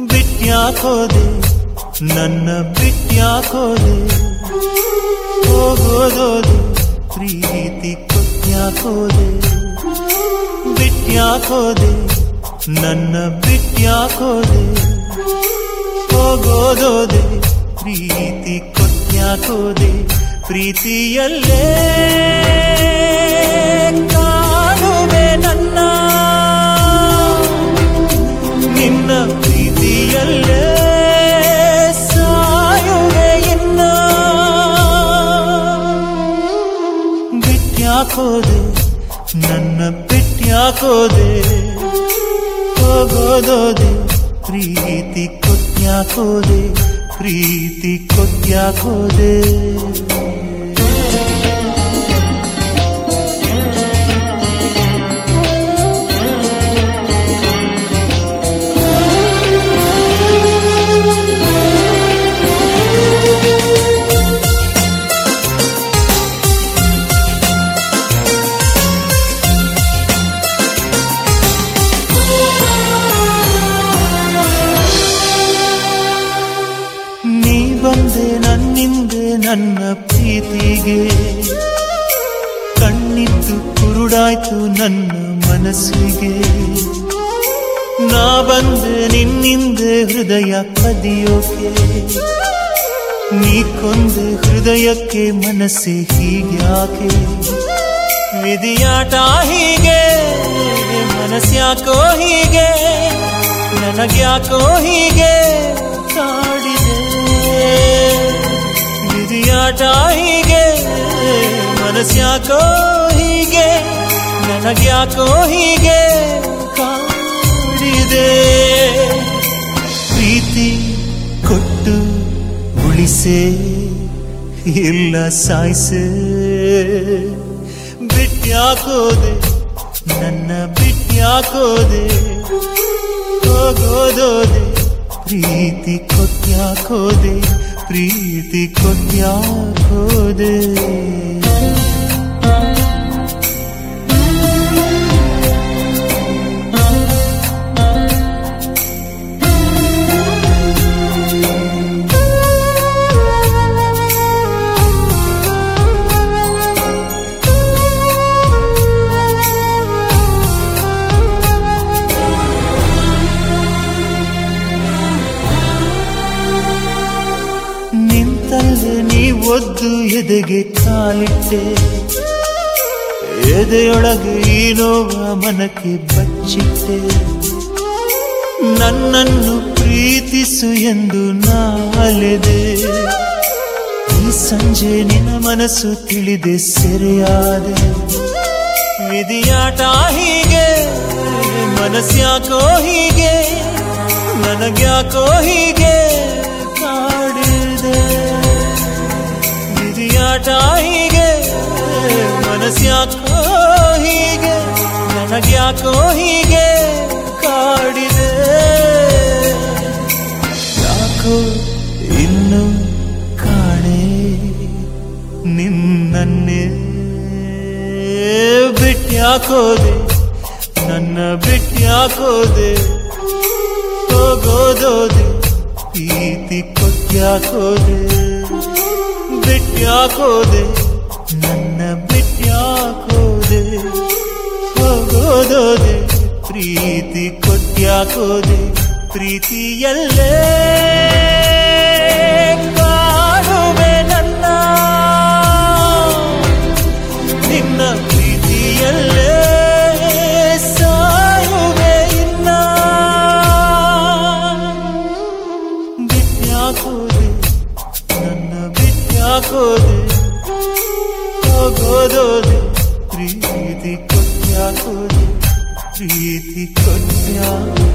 ಬಿಟ್ಯಾಕೋದೆ ನನ್ನ ಬಿಟ್ಯಾಕೋದೆ ಹೋಗೋದೋದೆ ಪ್ರೀತಿ ಕೊಟ್ಯಾಕೋದೆ ಬಿಟ್ಯಾಕೋದೆ ನನ್ನ ಬಿಟ್ಯಾಕೋದೆ ಹೋಗೋದೋದೆ ಪ್ರೀತಿ ಕೊಟ್ಯಾಕೋದೆ ಪ್ರೀತಿಯಲ್ಲೇ ಕಾಣುವೆ ನನ್ನ ನಿನ್ನ ಪ್ರೀತಿಯಲ್ಲೇ ಸಾಯುವೆ ಇನ್ನ ಬಿಟ್ಯಾಕೋದೆ ನನ್ನ ಬಿಟ್ಯಾಕೋದೆ ಹೋಗೋದೋದೆ ಪ್ರೀತಿ ಕೊಟ್ಯಾಕೋದೆ ಪ್ರೀತಿ ಕೊಟ್ಯಾಕೋದೆ ನೀ ಬಂದೆ ನನ್ನಿಂದೆ ನನ್ನ ಪ್ರೀತಿಗೆ ಕಣ್ಣಿದ್ದು ಕುರುಡಾಯ್ತು ನನ್ನ ಮನಸ್ಸಿಗೆ ನಾ ಬಂದೆ ನಿನ್ನಿಂದೆ ಹೃದಯ ಕದಿಯೋಕೆ ನೀ ಕೊಂದೆ ಹೃದಯಕ್ಕೆ ಮನಸ್ಸೆ ಹೀಗ್ಯಾಕೆ ವಿಧಿಯಾಟ ಹೀಗೆ ಮನಸ್ಸ್ಯಾಕೋ ಹೀಗೆ ನನಗ್ಯಾಕೋ ಹೀಗೆ ಕಾಡಿದೆ ವಿಧಿಯಾಟ ಹೀಗೆ ಮನಸ್ಸ್ಯಾಕೋ ಹೀಗೆ ನನಗ್ಯಾಕೋ ಹೀಗೆ ಕಾಡಿದೆ ಪ್ರೀತಿ ಕೊಟ್ಟು ಉಳಿಸೆ ಇಲ್ಲ ಸಾಯಿಸೆ ಬಿಟ್ಯಾಕೋದೆ ನನ್ನ ಬಿಟ್ಯಾಕೋದೆ ಹೋಗೋದೋದೆ ಪ್ರೀತಿ ಕೊಟ್ಯಾಕೋದೆ ಪ್ರೀತಿ ಕೊಟ್ಯಾಕೋದೆ ನಿಂತಲ್ಲೇ ನೀ ಒದ್ದು ಎದೆಗೆ ಕಾಲಿಟ್ಟೆ ಎದೆಯೊಳಗೆ ಈ ನೋವ ಮನಕ್ಕೆ ಬಚ್ಚಿಟ್ಟೆ ನನ್ನನ್ನು ಪ್ರೀತಿಸು ಎಂದು ನಾಲೆದೆ ಈ ಸಂಜೆ ನಿನ್ನ ಮನಸ್ಸು ತಿಳಿದೆ ಸೆರೆಯಾದೆ ವಿಧಿಯಾಟ ಹೀಗೆ ಮನಸ್ಸ್ಯಾಕೋ ಹೀಗೆ ನನಗ್ಯಾಕೋ ಹೀಗೆ ಕಾಡಿದೆ ವಿಧಿಯಾಟ ಹೀಗೆ ಮನಸ್ಸ್ಯಾಕೋ ಹೀಗೆ ನನಗ್ಯಾಕೋ ಹೀಗೆ ಕಾಡಿದೆ ಯಾಕೋ ಇನ್ನು ಕಾಣೆ ನಿನ್ನನ್ನೇ ಬಿಟ್ಯಾಕೋದೆ ನನ್ನ ಬಿಟ್ಯಾಕೋದೆ ಹೋಗೋದೋದೆ ಪ್ರೀತಿ ಕೊಟ್ಯಾಕೋದೆ ಬಿಟ್ಯಾಕೋದೆ ನನ್ನ ಬಿಟ್ಯಾಕೋದೆ ಹೋಗೋದೋದೆ ಪ್ರೀತಿ ಕೊಟ್ಯಾಕೋದೆ ಪ್ರೀತಿಯಲ್ಲೇ ಕಾಣುವೆ ನನ್ನ ನಿನ್ನ ಪ್ರೀತಿಯಲ್ಲೇ ಸಾಯುವೆ ಇನ್ನ ಬಿಟ್ಯಾಕೋದೆ ನನ್ನ ಬಿಟ್ಯಾಕೋದೆ ಹೋಗೋದೋದೆ ಪ್ರೀತಿ ಕೊಟ್ಯಾಕೋದೆ ಪ್ರೀತಿ ಕೊಟ್ಯಾಕೋದೆ